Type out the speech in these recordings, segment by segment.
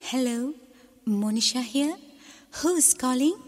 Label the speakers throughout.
Speaker 1: Hello, Monisha here. Who's calling?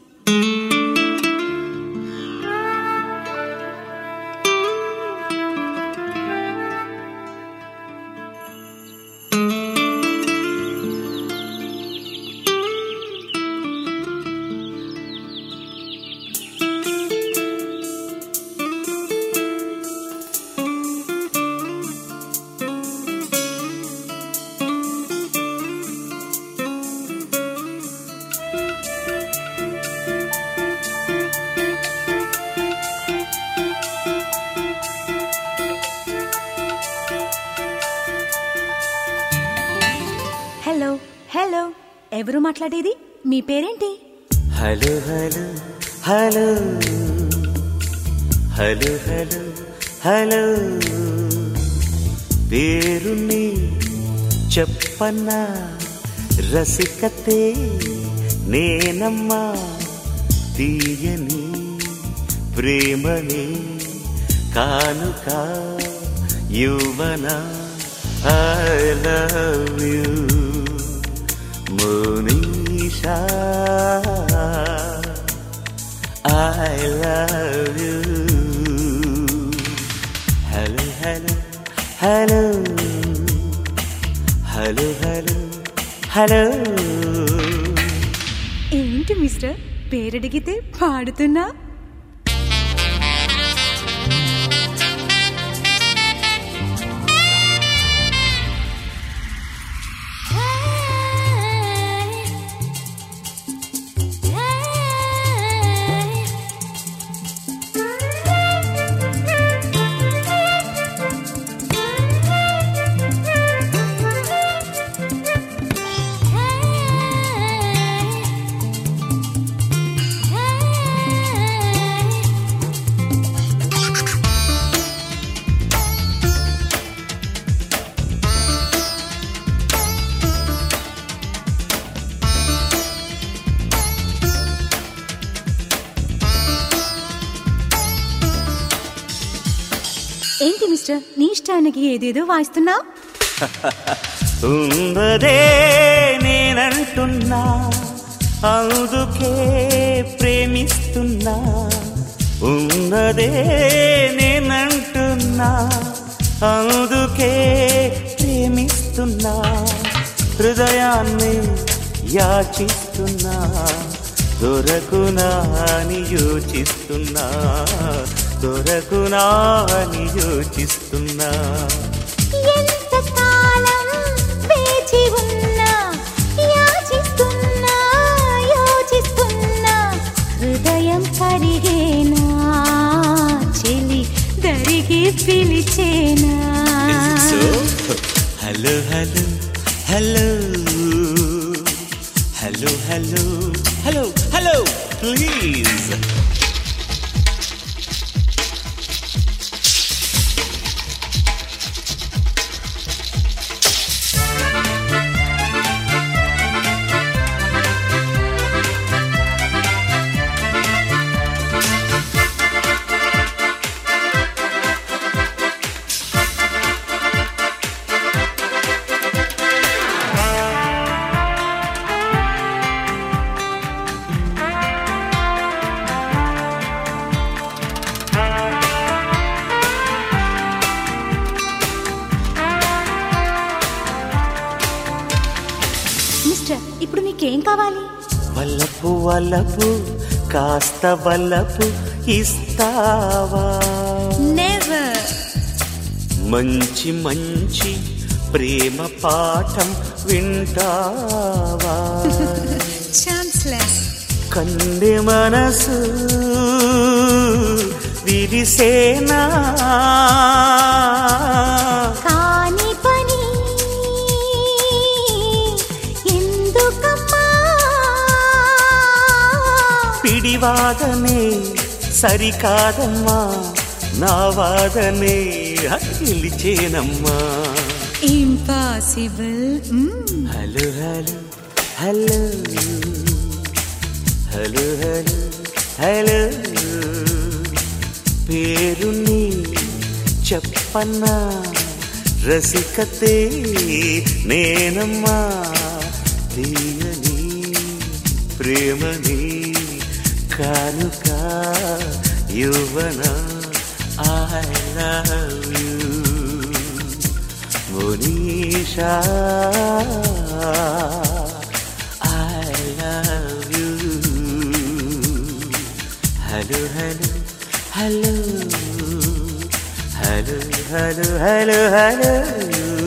Speaker 1: Hello hello ఎవరు మాట్లాడేది మీ పేరేంటి
Speaker 2: hello hello hello hello hello hello పేరుని చెప్పన్నా రసికతే నేనమ్మా తీయని ప్రేమని కానుక యువన I love you Monisha, I love you. Hello, hello, hello, hello, hello, hello.
Speaker 1: ఏంటి మిస్టర్ పేరడిగితే పాడుతున్నా ఏంటి మిస్టర్ నీ ఇష్టానికి ఏదేదో వాయిస్తున్నా
Speaker 2: ఉందదే నేనంటున్నా అందుకే ప్రేమిస్తున్నా ఉన్నదే నేనంటున్నా అందుకే ప్రేమిస్తున్నా హృదయాన్ని యాచిస్తున్నా దొరకునా అని యోచిస్తున్నా దొరకునా అని యోచిస్తున్నా
Speaker 1: ఎంతకాలం వేచి ఉన్నా యాచిస్తున్నా యోచిస్తున్నా హృదయం కరిగేనా చెలి దరిగి పిలిచేనా
Speaker 2: hello hello hello hello hello hello hello please
Speaker 1: mister ఇప్పుడు నీకేం కావాలి
Speaker 2: వల్లపు వల్లపు కాస్త వల్లపు ఇస్తావా
Speaker 1: నెవర్
Speaker 2: మంచి మంచి ప్రేమ పాఠం వింటావా
Speaker 1: ఛాన్స్లెస్
Speaker 2: కంది మనసు విరిసేనా
Speaker 1: కాని పని ఎందుకమ్మా
Speaker 2: పిడివాదనే సరికాదమ్మా నా వాదనే గెలిచేనమ్మా
Speaker 1: impossible
Speaker 2: hello hello hello hello hello hello పేరుని చెప్పన్నా రసికతే నేనమ్మా తీయ ప్రేమని కానుక యువన I love you Monisha I love you hello hello hello hello hello hello hello